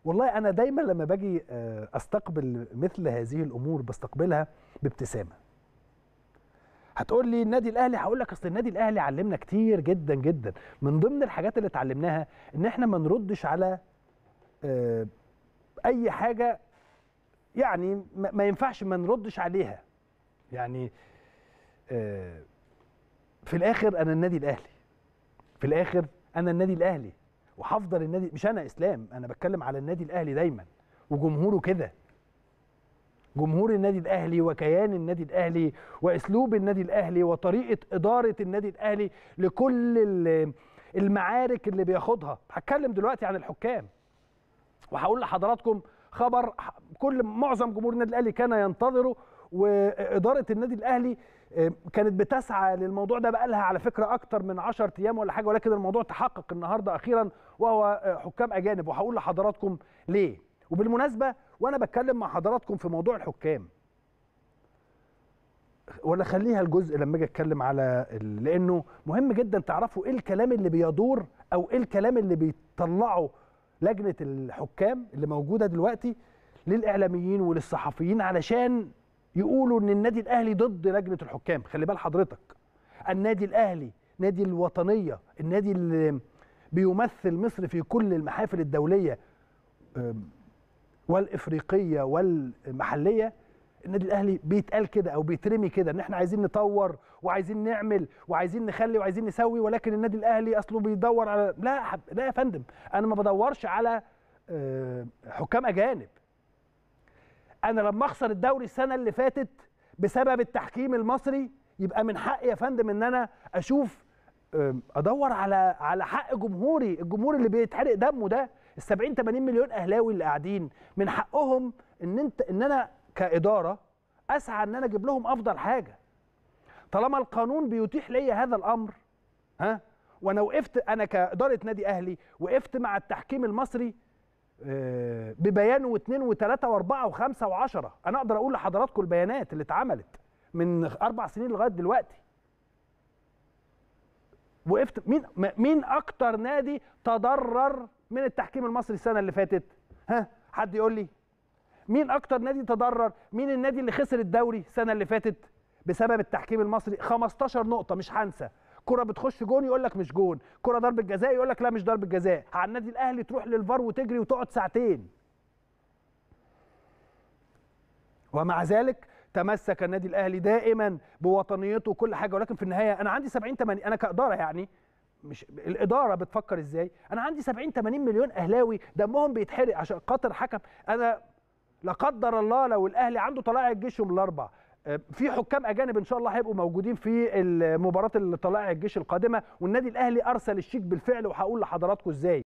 والله انا دايما لما باجي آه، استقبل مثل هذه الامور بستقبلها بابتسامه هتقول لي النادي الاهلي هقول لك اصل النادي الاهلي علمنا كتير جدا جدا من ضمن الحاجات اللي اتعلمناها ان احنا ما نردش على آه، اي حاجه يعني ما ما ينفعش ما نردش عليها يعني آه، في الاخر انا النادي الاهلي في الاخر انا النادي الاهلي وهفضل النادي مش انا اسلام انا بتكلم على النادي الاهلي دايما وجمهوره كده جمهور النادي الاهلي وكيان النادي الاهلي واسلوب النادي الاهلي وطريقه اداره النادي الاهلي لكل ال- المعارك اللي بياخدها هتكلم دلوقتي عن الحكام وهقول لحضراتكم خبر ح- كل معظم جمهور النادي الاهلي كان ينتظره واداره النادي الاهلي آه، كانت بتسعى للموضوع ده بقى لها على فكره اكتر من 10 ايام ولا حاجه ولكن الموضوع تحقق النهارده اخيرا وهو آه، حكام اجانب وهقول لحضراتكم ليه وبالمناسبه وانا بتكلم مع حضراتكم في موضوع الحكام ولا خليها الجزء لما اجي اتكلم على ال- لانه مهم جدا تعرفوا ايه الكلام اللي بيدور او ايه الكلام اللي بيطلعه لجنه الحكام اللي موجوده دلوقتي للاعلاميين وللصحفيين علشان يقولوا ان النادي الاهلي ضد لجنه الحكام خلي بال حضرتك النادي الاهلي نادي الوطنيه النادي اللي بيمثل مصر في كل المحافل الدوليه أم، والافريقيه والمحليه النادي الاهلي بيتقال كده او بيترمي كده ان احنا عايزين نطور وعايزين نعمل وعايزين نخلي وعايزين نسوي ولكن النادي الاهلي اصله بيدور على لا يا حب... لا يا فندم انا ما بدورش على آه، حكام اجانب انا لما اخسر الدوري السنه اللي فاتت بسبب التحكيم المصري يبقى من حقي يا فندم ان انا اشوف آم، ادور على على حق جمهوري الجمهور اللي بيتحرق دمه ده ال 70 80 مليون اهلاوي اللي قاعدين من حقهم ان انت ان انا كاداره اسعى ان انا اجيب لهم افضل حاجه طالما القانون بيتيح لي هذا الامر ها وانا وقفت انا كاداره نادي اهلي وقفت مع التحكيم المصري آه، ببيان واثنين وثلاثه واربعه وخمسه وعشره انا اقدر اقول لحضراتكم البيانات اللي اتعملت من اربع سنين لغايه دلوقتي وقفت مين م- مين اكتر نادي تضرر من التحكيم المصري السنه اللي فاتت ها حد يقول لي مين اكتر نادي تضرر مين النادي اللي خسر الدوري السنه اللي فاتت بسبب التحكيم المصري 15 نقطه مش هنسى كرة بتخش جون يقول لك مش جون كرة ضربة جزاء يقول لك لا مش ضربة جزاء على النادي الاهلي تروح للفار وتجري وتقعد ساعتين ومع ذلك تمسك النادي الاهلي دائما بوطنيته وكل حاجه ولكن في النهايه انا عندي 70 80 انا كاداره يعني مش الاداره بتفكر ازاي انا عندي 70 80 مليون اهلاوي دمهم بيتحرق عشان خاطر حكم انا لا قدر الله لو الاهلي عنده طلائع الجيش يوم الاربع آه، في حكام اجانب ان شاء الله هيبقوا موجودين في المباراه اللي طلائع الجيش القادمه والنادي الاهلي ارسل الشيك بالفعل وهقول لحضراتكم ازاي